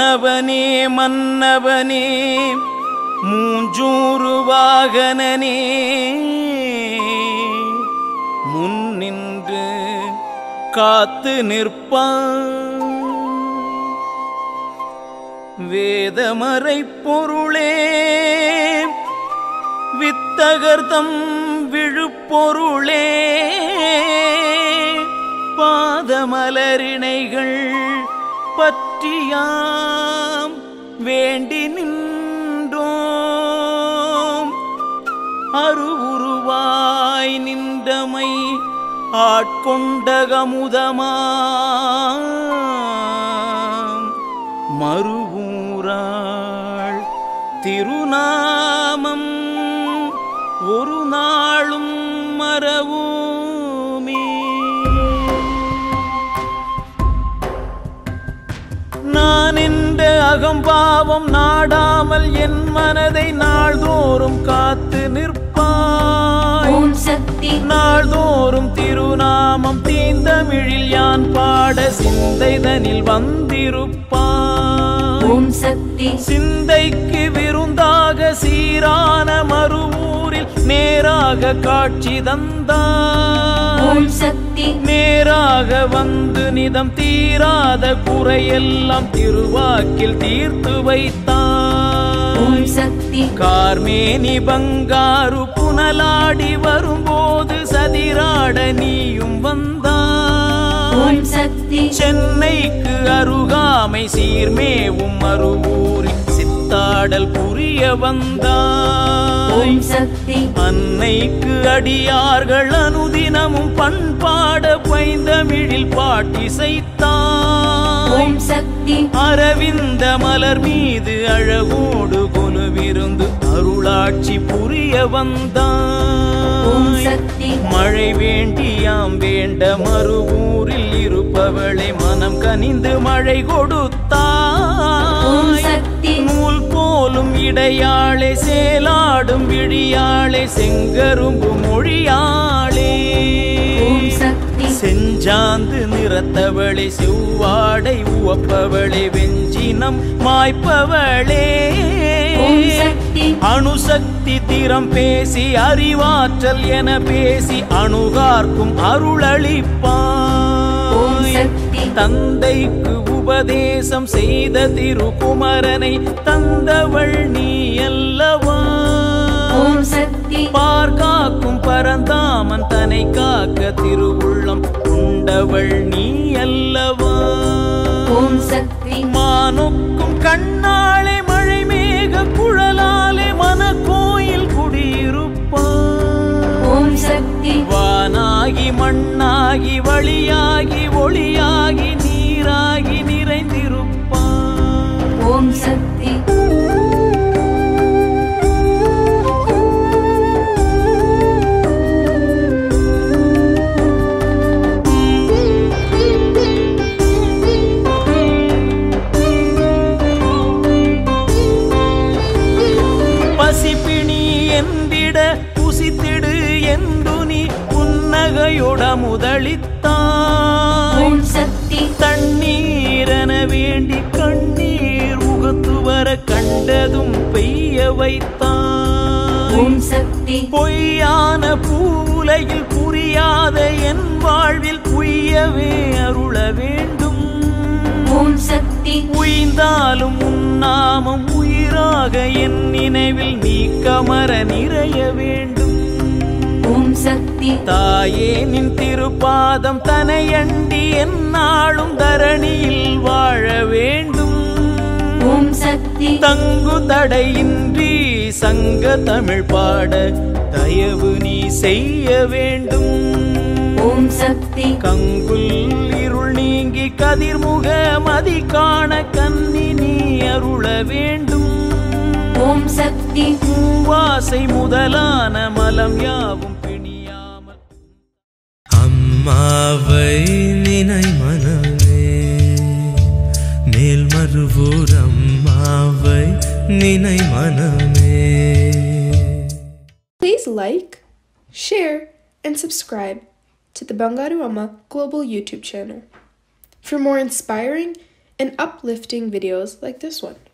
மன்னவனே மன்னவனே மூஞ்சூறு வாகனனே முன்னின்று காத்து நிற்பான் வேதமறை பொருளே வித்தகர்தம் விழுப்பொருளே பாதமலரிணைகள் பற்றியாம் வேண்டி நின்றோம் அருவுருவாய் நின்றமை ஆட்கொண்டகமுதமாம் மறுவூராள் திருநாமம் ஒரு நாளும் மறவோமே நான் என்ற அகம்பாவம் நாடாமல் என் மனதை நாள்தோறும் காத்து நிற்பாய் ஓம் சக்தி நாள்தோறும் திருநாமம் தீந்தமிழில் யான் பாட சிந்தைதனில் வந்திருப்பாய் ஓம் சக்தி சிந்தைக்கு விருந்தாக சீரான மறுவூரில் நேராக காட்சி தந்தாய் ஓம் சக்தி நேராக வந்து நிதம் தீராத குறையெல்லாம் திருவாக்கில் தீர்த்து ஓம் வைத்தாய் சக்தி கார்மேனி பங்காரு புனலாடி வரும்போது சதிராட நீயும் வந்தாய் ஓம் சக்தி சென்னைக்கு அருகாமை சீர்மேவும் மறுவூரில் சித்தாடல் புரிய வந்தாய் ஓம் சக்தி அன்னைக்கு அடியார்கள் அனுதினமும் பண்பாட பைந்தமிழில் பாட்டிசைத்தான் ஓம் சக்தி அரவிந்த மலர் மீது அழகோடு கொலுவிருந்து அருளாட்சி புரிய ஓம் வந்தான் சக்தி மழை வேண்டியாம் வேண்ட மறுவூரில் இருப்பவளை மனம் கனிந்து மழை ஓம் கொடுத்தாய் சக்தி நூல் போலும் இடையாளே சேலாடும் விழியாளே செங்கரும்பு மொழியாளே ஓம் சக்தி செஞ்சாந்து நிறத்தவளே செவ்வாடை உவப்பவளே வெஞ்சினம் மாய்ப்பவளே ஓம் சக்தி அணுசக்தி திறம் பேசி அறிவாற்றல் என பேசி அணுகார்க்கும் ஓம் அருளளிப்பாய் சக்தி தந்தைக்கு உபதேசம் செய்த திருக்குமரனை தந்தவள் நீ அல்லவா ஓம் சக்தி பார்காக்கும் பரந்தாமன் தனை காக்க திருவுள்ளம் உண்டவள் நீ அல்லவா ஓம் சக்தி மானொக்கும் கண்ணாலே மழை மேக குழலாலே மன கோயில் குடியிருப்பான் ஓம் சக்தி வானாகி மண்ணாகி வழியாகி ஒளியாகி நீராகி நிறைந்திருப்பான் ஓம் சக்தி பசிப்பிணி என்றிட புசித்திடு என்று நீ புன்னகையோட முதலித்தான் ஓம் சக்தி தண்ணீரென வேண்டி கண்ணீர் உகத்து வர கண்டதும் பெய்ய வைத்தான் ஓம் சக்தி பொய்யான பூலையில் புரியாத என் வாழ்வில் புய்யவே அருள வேண்டும் ஓம் சக்தி உய்ந்தாலும் உன்னாமம் உயிராக என் நினைவில் நீ கமர நிறைய வேண்டும் ஓம் சக்தி தாயே நின் திருப்பாதம் தனையண்டி என்னாலும் தரணியில் வாழ வேண்டும் ஓம் சக்தி தங்கு தடையின்றி சங்க தமிழ் பாட தயவு நீ செய்ய வேண்டும் ஓம் சக்தி கங்குல் இருள் நீங்கி கதிர்முக மதி காண கன்னி நீ அருள வேண்டும் ஓம் சக்தி பூவாசை முதலான மலம் யாவும் பிணியாமல் அம்மாவை நினை மனமே மேல் மறுவூர் அம்மாவை நினை மனமே Please like, share, and subscribe to the Bangaru Amma Global YouTube channel. For more inspiring and uplifting videos like this one.